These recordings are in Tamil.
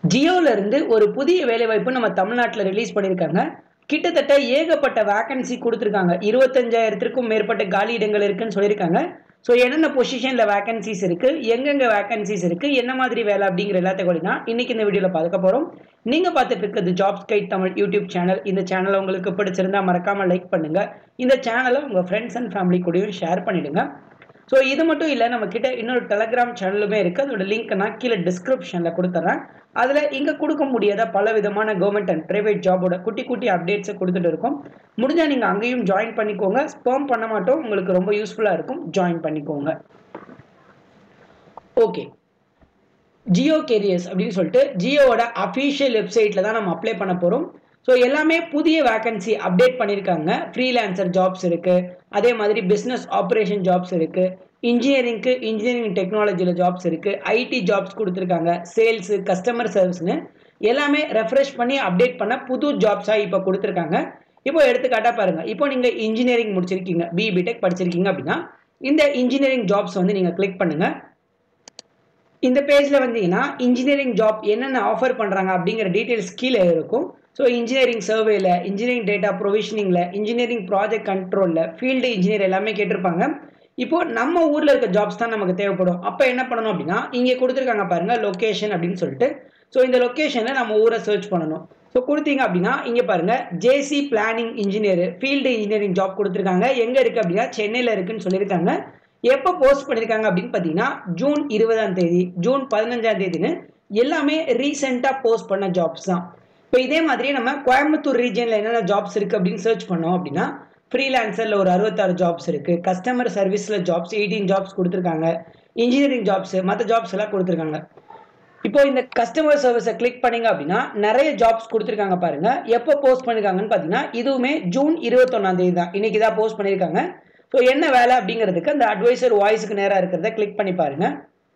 ஜியோல இருந்து ஒரு புதிய வேலைவாய்ப்பு நம்ம தமிழ்நாட்டில் ரிலீஸ் பண்ணியிருக்காங்க கிட்டத்தட்ட ஏகப்பட்ட வேகன்சி கொடுத்துருக்காங்க இருபத்தஞ்சாயிரத்திற்கும் மேற்பட்ட காலி இடங்கள் இருக்குன்னு சொல்லியிருக்காங்க ஸோ என்னென்ன பொசிஷனில் வேகன்சிஸ் இருக்கு எங்கெங்க வேகன்சிஸ் இருக்கு என்ன மாதிரி வேலை அப்படிங்கிற எல்லாத்தையும் தான் இன்னைக்கு இந்த வீடியோவில் பார்க்க போகிறோம் நீங்க பார்த்துட்டு இருக்கிறது jobs guide Tamil YouTube channel இந்த சேனலை உங்களுக்கு பிடிச்சிருந்தா மறக்காம லைக் பண்ணுங்க இந்த சேனலை உங்க ஃப்ரெண்ட்ஸ் அண்ட் ஃபேமிலி கூடயும் ஷேர் பண்ணிடுங்க ஸோ இது மட்டும் இல்லை நம்ம கிட்ட இன்னொரு டெலகிராம் சேனலுமே இருக்கு அதோட லிங்க் நான் கீழே டிஸ்கிரிப்ஷனில் கொடுத்துட்றேன் அதில் இங்கே கொடுக்க முடியாத பல விதமான கவர்மெண்ட் அண்ட் ப்ரைவேட் ஜாபோட குட்டி குட்டி அப்டேட்ஸை கொடுத்துட்டு இருக்கோம் முடிஞ்சால் நீங்கள் அங்கேயும் ஜாயின் பண்ணிக்கோங்க ஸ்பேம் பண்ண மாட்டோம் உங்களுக்கு ரொம்ப யூஸ்ஃபுல்லாக இருக்கும் ஜாயின் பண்ணிக்கோங்க ஓகே ஜியோ கேரியர்ஸ் அப்படின்னு சொல்லிட்டு ஜியோவோட அஃபீஷியல் வெப்சைட்டில் தான் நம்ம அப்ளை பண்ண போகிறோம் ஸோ எல்லாமே புதிய வேகன்சி அப்டேட் பண்ணியிருக்காங்க ஃப்ரீலான்சர் ஜாப்ஸ் இருக்குது அதே மாதிரி பிஸ்னஸ் ஆப்ரேஷன் ஜாப்ஸ் இருக்குது இன்ஜினியரிங்க்கு இன்ஜினியரிங் டெக்னாலஜியில் ஜாப்ஸ் இருக்குது ஐடி ஜாப்ஸ் கொடுத்துருக்காங்க சேல்ஸு கஸ்டமர் சர்வீஸ்னு எல்லாமே ரெஃப்ரெஷ் பண்ணி அப்டேட் பண்ண புது ஜாப்ஸாக இப்போ கொடுத்துருக்காங்க இப்போ எடுத்துக்காட்டாக பாருங்கள் இப்போ நீங்கள் இன்ஜினியரிங் முடிச்சிருக்கீங்க பி பிடெக் படிச்சிருக்கீங்க அப்படின்னா இந்த இன்ஜினியரிங் ஜாப்ஸ் வந்து நீங்கள் கிளிக் பண்ணுங்கள் இந்த பேஜில் வந்தீங்கன்னா இன்ஜினியரிங் ஜாப் என்னென்ன ஆஃபர் பண்ணுறாங்க அப்படிங்கிற டீட்டெயில்ஸ் கீழே இருக்கும் ஸோ இன்ஜினியரிங் சர்வேல இன்ஜினியரிங் டேட்டா ப்ரொவிஷனிங்கில் இன்ஜினியரிங் ப்ராஜெக்ட் கண்ட்ரோலில் ஃபீல்டு இன்ஜினியர் எல்லாமே கேட்டிருப்பாங்க இப்போ நம்ம ஊரில் இருக்க ஜாப்ஸ் தான் நமக்கு தேவைப்படும் அப்போ என்ன பண்ணணும் அப்படின்னா இங்கே கொடுத்துருக்காங்க பாருங்க லொக்கேஷன் அப்படின்னு சொல்லிட்டு ஸோ இந்த லொக்கேஷனில் நம்ம ஊரை சர்ச் பண்ணணும் ஸோ கொடுத்தீங்க அப்படின்னா இங்கே பாருங்க JC planning engineer field engineering job கொடுத்துருக்காங்க எங்கே இருக்குது அப்படின்னா சென்னையில் இருக்குன்னு சொல்லியிருக்காங்க எப்போ போஸ்ட் பண்ணியிருக்காங்க அப்படின்னு பார்த்தீங்கன்னா ஜூன் இருபதாம் தேதி ஜூன் பதினஞ்சாம் தேதின்னு எல்லாமே ரீசெண்டாக போஸ்ட் பண்ண ஜாப்ஸ் தான் இப்போ இதே மாதிரி நம்ம கோயம்புத்தூர் ரீஜனில் என்னென்ன ஜாப்ஸ் இருக்குது அப்படின்னு சர்ச் பண்ணோம் அப்படின்னா ஃப்ரீலான்சரில் ஒரு அறுபத்தாறு ஜாப்ஸ் இருக்குது கஸ்டமர் சர்வீஸில் ஜாப்ஸ் எயிட்டீன் ஜாப்ஸ் கொடுத்துருக்காங்க இன்ஜினியரிங் ஜாப்ஸ் மற்ற ஜாப்ஸ் எல்லாம் கொடுத்துருக்காங்க இப்போ இந்த கஸ்டமர் சர்வீஸை கிளிக் பண்ணீங்க அப்படின்னா நிறைய ஜாப்ஸ் கொடுத்துருக்காங்க பாருங்க எப்போ போஸ்ட் பண்ணிருக்காங்கன்னு பார்த்தீங்கன்னா இதுவுமே ஜூன் இருபத்தொன்னாம் தேதி தான் இன்னைக்கு தான் போஸ்ட் பண்ணியிருக்காங்க ஸோ என்ன வேலை அப்படிங்கிறதுக்கு அந்த அட்வைசர் வாய்ஸுக்கு நேராக இருக்கிறத கிளிக் பண்ணி பாருங்க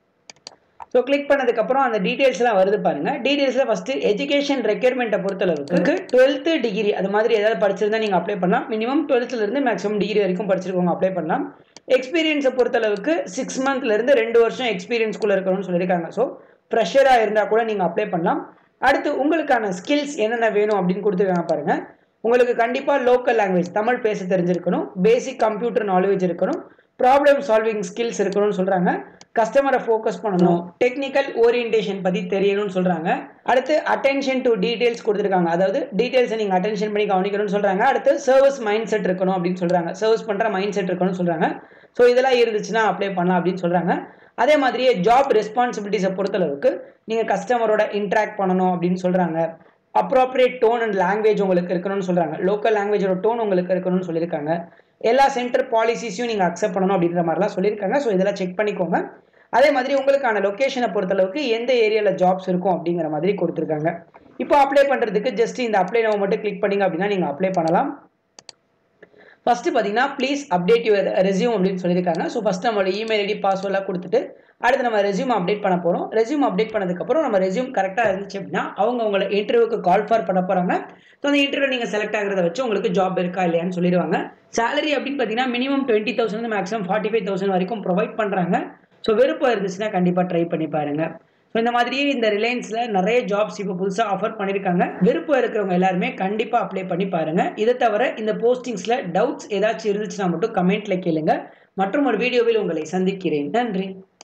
ஸோ கிளிக் பண்ணதுக்கப்புறம் அந்த டீட்டெயில்ஸ்லாம் வருது பாருங்க டீட்டெயில்ஸில் ஃபஸ்ட்டு எஜுகேஷன் ரெக்யர்மெண்ட்டை பொறுத்தளவுக்கு டுவெல்த்து டிகிரி அது மாதிரி ஏதாவது படிச்சிருந்தா நீங்கள் அப்ளை பண்ணலாம் மினிமம் டுவெல்த்துலேருந்து மேக்ஸிமம் டிகிரி வரைக்கும் படிச்சிருக்கவங்க அப்ளை பண்ணலாம் எக்ஸ்பீரியன்ஸை பொறுத்தளவுக்கு சிக்ஸ் மந்த்லேருந்து ரெண்டு வருஷம் எக்ஸ்பீரியன்ஸ்குள்ளே இருக்கணும்னு சொல்லியிருக்காங்க ஸோ ஃப்ரெஷராக இருந்தால் கூட நீங்கள் அப்ளை பண்ணலாம் அடுத்து உங்களுக்கான ஸ்கில்ஸ் என்னென்ன வேணும் அப்படின்னு கொடுத்துருக்காங்க பாருங்க உங்களுக்கு கண்டிப்பாக லோக்கல் லாங்குவேஜ் தமிழ் பேச தெரிஞ்சிருக்கணும் பேசிக் கம்ப்யூட்டர் நாலேஜ் இருக்கணும் ப்ராப்ளம் சால்விங் ஸ்கில்ஸ் இருக்கணும்னு சொல்கிறாங்க கஸ்டமரை ஃபோக்கஸ் பண்ணணும் டெக்னிக்கல் ஓரியன்டேஷன் பற்றி தெரியணும்னு சொல்கிறாங்க அடுத்து அட்டென்ஷன் டு டீடைல்ஸ் கொடுத்துருக்காங்க அதாவது டீடைல்ஸை நீங்கள் அட்டென்ஷன் பண்ணி கவனிக்கணும்னு சொல்கிறாங்க அடுத்து சர்வீஸ் மைண்ட் செட் இருக்கணும் அப்படின்னு சொல்கிறாங்க சர்வீஸ் பண்ணுற மைண்ட் செட் இருக்கணும்னு சொல்கிறாங்க ஸோ இதெல்லாம் இருந்துச்சுன்னா அப்ளை பண்ணலாம் அப்படின்னு சொல்கிறாங்க அதே மாதிரியே ஜாப் ரெஸ்பான்சிபிலிட்டிஸை பொறுத்தளவுக்கு நீங்கள் கஸ்டமரோட இன்ட்ராக்ட் பண்ணணும் அப்படின்னு சொல்கிறாங்க அப்ராப்ரியேட் டோன் அண்ட் லாங்குவேஜ் உங்களுக்கு இருக்கணும்னு சொல்கிறாங்க லோக்கல் லாங்குவேஜோட டோன் உங்களுக்கு இருக்கணும்னு சொல்லியிருக்காங்க எல்லா சென்டர் பாலிசிஸையும் நீங்கள் அக்செப்ட் பண்ணணும் அப்படின்ற மாதிரிலாம் சொல்லியிருக்காங்க ஸோ இதெல்லாம் செக் பண்ணிக்கோங்க அதே மாதிரி உங்களுக்கான லொக்கேஷனை பொறுத்தளவுக்கு எந்த ஏரியாவில் ஜாப்ஸ் இருக்கும் அப்படிங்கிற மாதிரி கொடுத்துருக்காங்க இப்போ அப்ளை பண்ணுறதுக்கு ஜஸ்ட் இந்த அப்ளை நம்ம மட்டும் கிளிக் பண்ணிங்க அப்படின்னா நீங்கள் அப்ளை பண்ணலாம் ஃபஸ்ட்டு பார்த்தீங்கன்னா ப்ளீஸ் அப்டேட் யுவர் ரெசியூம் அப்படின்னு சொல்லியிருக்காங்க ஸோ ஃபஸ்ட் நம்மளோட இமெயில் ஐடி பாஸ்வேர்டெலாம் கொடுத்துட்டு அடுத்து நம்ம ரெசியூம் அப்டேட் பண்ண போகிறோம் ரெசியூம் அப்டேட் பண்ணதுக்கப்புறம் நம்ம ரெசியூம் கரெக்டாக இருந்துச்சு அப்படின்னா அவங்க உங்களை இன்டர்வியூக்கு கால் ஃபார் பண்ண போகிறாங்க ஸோ அந்த இன்டர்வியூ நீங்கள் செலக்ட் ஆகிறத வச்சு உங்களுக்கு ஜாப் இருக்கா இல்லையான்னு சொல்லிடுவாங்க சேலரி அப்படின்னு பார்த்தீங்கன்னா minimum twenty thousand maximum forty five thousand வரைக்கும் ப்ரொவைட் பண்ணுறாங்க ஸோ விருப்பம் இருந்துச்சுன்னா கண்டிப்பாக ட்ரை பண்ணி பாருங்கள் ஸோ இந்த மாதிரியே இந்த ரிலையன்ஸில் நிறைய ஜாப்ஸ் இப்போ புதுசாக ஆஃபர் பண்ணியிருக்காங்க விருப்பம் இருக்கிறவங்க எல்லாருமே கண்டிப்பாக அப்ளை பண்ணி பாருங்கள் இதை தவிர இந்த போஸ்டிங்ஸில் டவுட்ஸ் ஏதாச்சும் இருந்துச்சுன்னா மட்டும் கமெண்ட்டில் கேளுங்க மற்றும் ஒரு வீடியோவில் உங்களை சந்திக்கிறேன் நன்றி